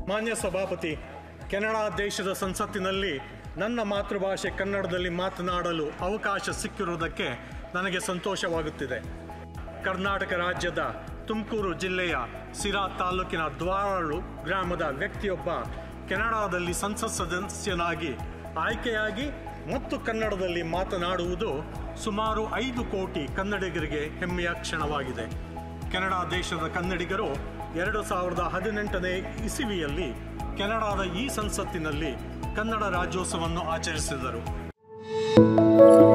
ಮಾನ್ಯ ಸಭಾಪತಿ ಕೆನಡಾ ದೇಶದ ಸಂಸತ್ತಿನಲ್ಲಿ ನನ್ನ ಮಾತೃಭಾಷೆ ಕನ್ನಡದಲ್ಲಿ ಮಾತನಾಡಲು ಅವಕಾಶ ಸಿಕ್ಕಿರುವುದಕ್ಕೆ ನನಗೆ ಸಂತೋಷವಾಗುತ್ತಿದೆ ಕರ್ನಾಟಕ ರಾಜ್ಯದ ತುಮಕೂರು ಜಿಲ್ಲೆಯ ಸಿರಾ ತಾಲೂಕಿನ ದ್ವಾರಳು ಗ್ರಾಮದ ವ್ಯಕ್ತಿಯೊಬ್ಬ ಕೆನಡಾದಲ್ಲಿ ಸಂಸತ್ ಸದಸ್ಯನಾಗಿ ಆಯ್ಕೆಯಾಗಿ ಮತ್ತು ಕನ್ನಡದಲ್ಲಿ ಮಾತನಾಡುವುದು ಸುಮಾರು ಐದು ಕೋಟಿ ಕನ್ನಡಿಗರಿಗೆ ಹೆಮ್ಮೆಯ ಕ್ಷಣವಾಗಿದೆ ಕೆನಡಾ ದೇಶದ ಕನ್ನಡಿಗರು ಎರಡು ಸಾವಿರದ ಹದಿನೆಂಟನೇ ಇಸವಿಯಲ್ಲಿ ಕೆನಡಾದ ಈ ಸಂಸತ್ತಿನಲ್ಲಿ ಕನ್ನಡ ರಾಜ್ಯೋತ್ಸವವನ್ನು ಆಚರಿಸಿದರು